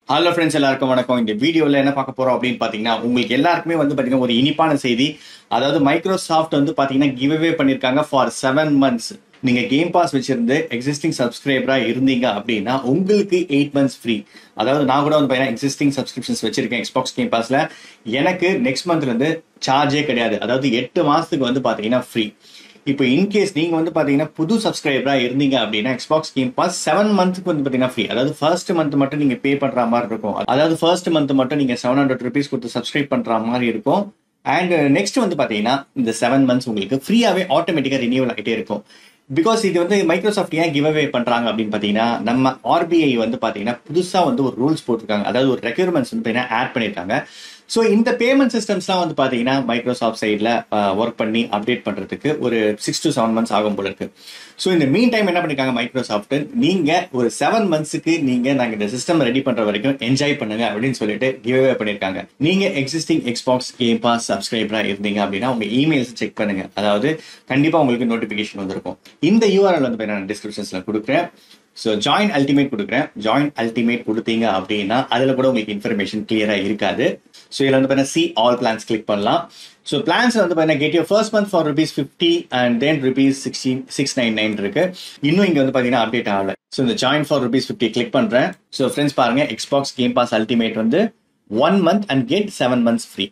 hello friends எல்லாருக்கும் வணக்கம் இந்த வீடியோவில் என்ன பார்க்க போறோம் அப்படின்னு பார்த்தீங்கன்னா உங்களுக்கு எல்லாருக்குமே வந்து பார்த்தீங்கன்னா ஒரு இனிப்பான செய்தி அதாவது மைக்ரோசாஃப்ட் வந்து பார்த்தீங்கன்னா கிவ் அவே பண்ணியிருக்காங்க ஃபார் செவன் மந்த்ஸ் நீங்க கேம் பாஸ் வச்சிருந்து எக்ஸிஸ்டிங் சப்ஸ்கிரைபரா இருந்தீங்க அப்படின்னா உங்களுக்கு எயிட் மந்த்ஸ் ஃப்ரீ அதாவது நான் கூட வந்து பார்த்தீங்கன்னா எக்ஸிஸ்டிங் சப்ஸ்கிரிப்ஷன்ஸ் வச்சிருக்கேன் எக்ஸ்பாக்ஸ் கேம் பாஸ்ல எனக்கு நெக்ஸ்ட் மந்த்ல இருந்து சார்ஜே கிடையாது அதாவது எட்டு மாசத்துக்கு வந்து பார்த்தீங்கன்னா ஃப்ரீ இப்போ இன்கேஸ் நீங்க வந்து பாத்தீங்கன்னா புது சப்ஸ்கிரைபரா இருந்தீங்க அப்படின்னா எக்ஸ்பாக்ஸ் கேம் பாஸ் செவன் மந்த்துக்கு வந்து பாத்தீங்கன்னா ஃப்ரீ அதாவது ஃபர்ஸ்ட் மந்த் மட்டும் நீங்க பே பண்ற மாதிரி இருக்கும் அதாவது ஃபர்ஸ்ட் மந்த் மட்டும் நீங்க செவன் ஹண்ட்ரட் ருபீஸ் கொடுத்து சப்ஸ்கிரைப் பண்ற மாதிரி இருக்கும் அண்ட் நெக்ஸ்ட் வந்து பாத்தீங்கன்னா இந்த செவன் மந்த்ஸ் உங்களுக்கு ஃப்ரீயாவே ஆட்டோமேட்டிக்கா ரினியூவல் ஆகிட்டே இருக்கும் பிகாஸ் இது வந்து மைக்ரோசாஃப்ட் ஏன் கிவ் அவே பண்றாங்க அப்படின்னு பாத்தீங்கன்னா நம்ம ஆர்பிஐ வந்து பாத்தீங்கன்னா புதுசா வந்து ஒரு ரூல்ஸ் போட்டிருக்காங்க அதாவது ஒரு ரெக்யூர்மெண்ட்ஸ் வந்து ஆட் பண்ணிருக்காங்க ஸோ இந்த பேமெண்ட் சிஸ்டம்ஸ்லாம் வந்து பார்த்தீங்கன்னா மைக்ரோசாஃப்ட் சைடில் ஒர்க் பண்ணி அப்டேட் பண்ணுறதுக்கு ஒரு சிக்ஸ் டு செவன் மந்த்ஸ் ஆகும் போல இருக்கு ஸோ இந்த மீன் டைம் என்ன பண்ணிருக்காங்க மைக்ரோசாஃப்ட் நீங்கள் ஒரு செவன் மந்த்ஸுக்கு நீங்கள் நாங்கள் இந்த சிஸ்டம் ரெடி பண்ணுற வரைக்கும் என்ஜாய் பண்ணுங்க அப்படின்னு சொல்லிட்டு கிவ் அவே பண்ணியிருக்காங்க நீங்கள் எக்ஸிஸ்டிங் எக்ஸ்பாக்ஸ் கேம் பாஸ் சப்ஸ்கிரைபராக இருந்தீங்க அப்படின்னா உங்கள் இமெயில்ஸ் செக் பண்ணுங்க அதாவது கண்டிப்பாக உங்களுக்கு நோட்டிஃபிகேஷன் வந்திருக்கும் இந்த யூஆர்எல் வந்து நான் டிஸ்கிரிப்ஷன்ஸில் கொடுக்குறேன் ஸோ ஜாயின் அல்டிமேட் கொடுக்குறேன் ஜாயின் அல்டிமேட் கொடுத்தீங்க அப்படின்னா அதில் கூட உங்களுக்கு இன்ஃபர்மேஷன் கிளியராக இருக்காது ஸோ இதில் வந்து பார்த்தீங்கன்னா சி ஆல் பிளான்ஸ் கிளிக் பண்ணலாம் ஸோ பிளான்ஸ் வந்து பார்த்தீங்கன்னா get your first month for rupees fifty and then rupees sixteen six nine nine இருக்கு இன்னும் இங்கே வந்து பார்த்தீங்கன்னா அப்டேட் ஆகல ஸோ இந்த join for rupees fifty click பண்ணுறேன் ஸோ ஃப்ரெண்ட்ஸ் பாருங்க எக்ஸ்பாக்ஸ் கேம் பாஸ் அல்டிமேட் வந்து one month and get seven months free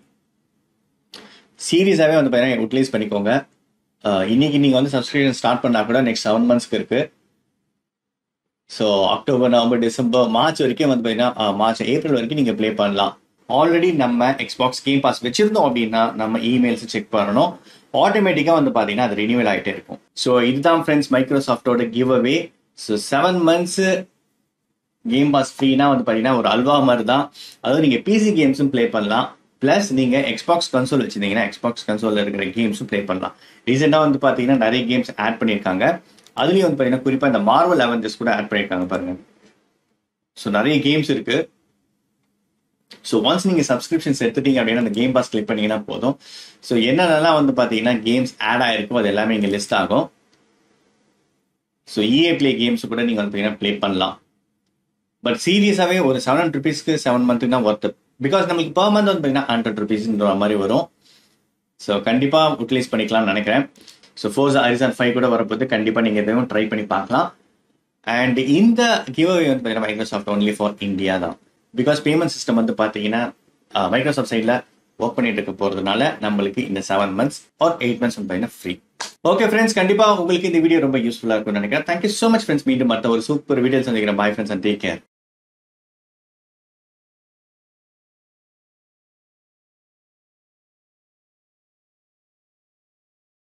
சீரியஸாகவே வந்து பார்த்தீங்கன்னா யூட்டிலைஸ் பண்ணிக்கோங்க இன்னைக்கு நீங்கள் வந்து சப்ஸ்கிரிப்ஷன் ஸ்டார்ட் பண்ணா கூட நெக்ஸ்ட் செவன் மந்த்ஸ்க்கு இருக்கு so October November December March வரைக்கும் வந்து பார்த்தீங்கன்னா மார்ச் ஏப்ரல் வரைக்கும் நீங்கள் ப்ளே பண்ணலாம் ஆல்ரெடி நம்ம எக்ஸ்பாக்ஸ் கேம் பாஸ் வச்சிருந்தோம் அப்படின்னா நம்ம இமெயில்ஸ் செக் பண்ணணும் ஆட்டோமேட்டிக்காக வந்து பார்த்தீங்கன்னா அது ரினியூவல் ஆகிட்டே இருக்கும் ஸோ இதுதான் ஃப்ரெண்ட்ஸ் மைக்ரோசாஃப்டோட give away so seven months game pass ஃப்ரீனா வந்து பார்த்தீங்கன்னா ஒரு அல்வா மாதிரி தான் அதாவது நீங்கள் பிசி கேம்ஸும் ப்ளே பண்ணலாம் ப்ளஸ் நீங்கள் எக்ஸ்பாக்ஸ் கன்சோல் வச்சிருந்தீங்கன்னா எக்ஸ்பாக்ஸ் கன்சோலில் இருக்கிற கேம்ஸும் ப்ளே பண்ணலாம் ரீசெண்டாக வந்து பார்த்தீங்கன்னா நிறைய கேம்ஸ் ஆட் பண்ணியிருக்காங்க அதுலேயும் வந்து பார்த்தீங்கன்னா குறிப்பாக இந்த மார்வல் அவெஞ்சர்ஸ் கூட ஆட் பண்ணியிருக்காங்க பாருங்க ஸோ நிறைய கேம்ஸ் இருக்கு ஸோ ஒன்ஸ் நீங்கள் சப்ஸ்கிரிப்ஷன்ஸ் எடுத்துட்டீங்க அப்படின்னா அந்த கேம் பாஸ் கிளிக் பண்ணீங்கன்னா போதும் ஸோ என்னென்னலாம் வந்து பார்த்தீங்கன்னா கேம்ஸ் ஆட் ஆயிருக்கும் அது எல்லாமே இங்கே லிஸ்ட் ஆகும் ஸோ இஏ பிளே கேம்ஸ் கூட நீங்கள் வந்து பார்த்தீங்கன்னா ப்ளே பண்ணலாம் பட் சீரியஸாகவே ஒரு செவன் ஹண்ட்ரட் ருபீஸ்க்கு செவன் மந்த்துக்கு தான் ஒர்த்து பிகாஸ் நம்மளுக்கு பர் மந்த் வந்து பார்த்தீங்கன்னா ஹண்ட்ரட் ருபீஸ்ன்ற மாதிரி வரும் ஸோ கண்டிப்பாக யூட்டிலைஸ் பண்ணிக்கலாம்னு நினைக்கிறேன் ஸோ ஃபோர்ஸ் அரிசன் ஃபைவ் கூட வரப்போது கண்டிப்பாக நீங்கள் எதுவும் ட்ரை பண்ணி பார்க்கலாம் அண்ட் இந்த கிவ் அவே வந்து பார்த்தீங்கன்னா மைக்ரோசாஃப்ட் ஒன்லி ஃபார் இந்தியா தான் பிகாஸ் பேமெண்ட் சிஸ்டம் வந்து பார்த்தீங்கன்னா மைக்ரோசாஃப்ட் சைடில் ஒர்க் பண்ணிட்டு இருக்க போகிறதுனால நம்மளுக்கு இந்த seven months or eight months வந்து பார்த்தீங்கன்னா ஃப்ரீ ஓகே ஃப்ரெண்ட்ஸ் கண்டிப்பாக உங்களுக்கு இந்த வீடியோ ரொம்ப யூஸ்ஃபுல்லாக இருக்கும்னு நினைக்கிறேன் தேங்க்யூ ஸோ மச் ஃப்ரெண்ட்ஸ் மீண்டும் மற்ற ஒரு சூப்பர் வீடியோ சந்திக்கிறேன் bye friends and take care